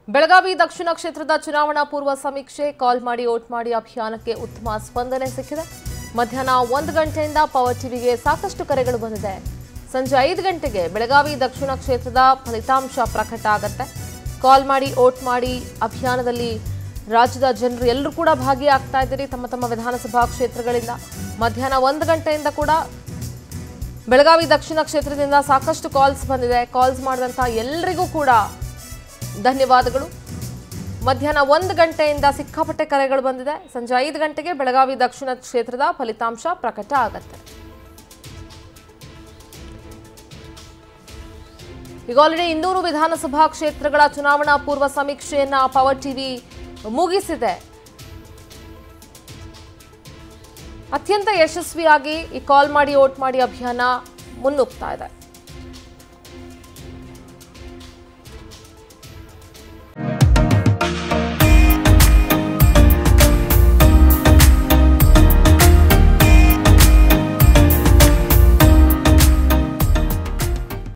ಬೆಳಗಾವಿ ದಕ್ಷಿಣ ಕ್ಷೇತ್ರದ ಚುನಾವಣಾ ಪೂರ್ವ ಸಮೀಕ್ಷೆ ಕಾಲ್ ಮಾಡಿ ಓಟ್ ಮಾಡಿ ಅಭಿಯಾನಕ್ಕೆ ಉತ್ತಮ ಸ್ಪಂದನೆ ಸಿಕ್ಕಿದೆ ಮಧ್ಯಾಹ್ನ ಒಂದು ಗಂಟೆಯಿಂದ ಪವರ್ ಟಿವಿಗೆ ಸಾಕಷ್ಟು ಕರೆಗಳು ಬಂದಿದೆ ಸಂಜೆ ಐದು ಗಂಟೆಗೆ ಬೆಳಗಾವಿ ದಕ್ಷಿಣ ಕ್ಷೇತ್ರದ ಫಲಿತಾಂಶ ಪ್ರಕಟ ಆಗತ್ತೆ ಕಾಲ್ ಮಾಡಿ ಓಟ್ ಮಾಡಿ ಅಭಿಯಾನದಲ್ಲಿ ರಾಜ್ಯದ ಜನರು ಎಲ್ಲರೂ ಕೂಡ ಭಾಗಿಯಾಗ್ತಾ ಇದ್ದೀರಿ ತಮ್ಮ ತಮ್ಮ ವಿಧಾನಸಭಾ ಕ್ಷೇತ್ರಗಳಿಂದ ಮಧ್ಯಾಹ್ನ ಒಂದು ಗಂಟೆಯಿಂದ ಕೂಡ ಬೆಳಗಾವಿ ದಕ್ಷಿಣ ಕ್ಷೇತ್ರದಿಂದ ಸಾಕಷ್ಟು ಕಾಲ್ಸ್ ಬಂದಿದೆ ಕಾಲ್ಸ್ ಮಾಡಿದಂಥ ಎಲ್ಲರಿಗೂ ಕೂಡ ಧನ್ಯವಾದಗಳು ಮಧ್ಯಾಹ್ನ ಒಂದು ಗಂಟೆಯಿಂದ ಸಿಕ್ಕಾಪಟ್ಟೆ ಕರೆಗಳು ಬಂದಿದೆ ಸಂಜೆ ಐದು ಗಂಟೆಗೆ ಬೆಳಗಾವಿ ದಕ್ಷಿಣ ಕ್ಷೇತ್ರದ ಫಲಿತಾಂಶ ಪ್ರಕಟ ಆಗತ್ತೆ ಈಗ ಆಲ್ರೆಡಿ ಇನ್ನೂರು ವಿಧಾನಸಭಾ ಕ್ಷೇತ್ರಗಳ ಚುನಾವಣಾ ಪೂರ್ವ ಸಮೀಕ್ಷೆಯನ್ನ ಪವರ್ ಟಿವಿ ಮುಗಿಸಿದೆ ಅತ್ಯಂತ ಯಶಸ್ವಿಯಾಗಿ ಈ ಕಾಲ್ ಮಾಡಿ ಓಟ್ ಮಾಡಿ ಅಭಿಯಾನ ಮುನ್ನುಗ್ತಾ ಇದೆ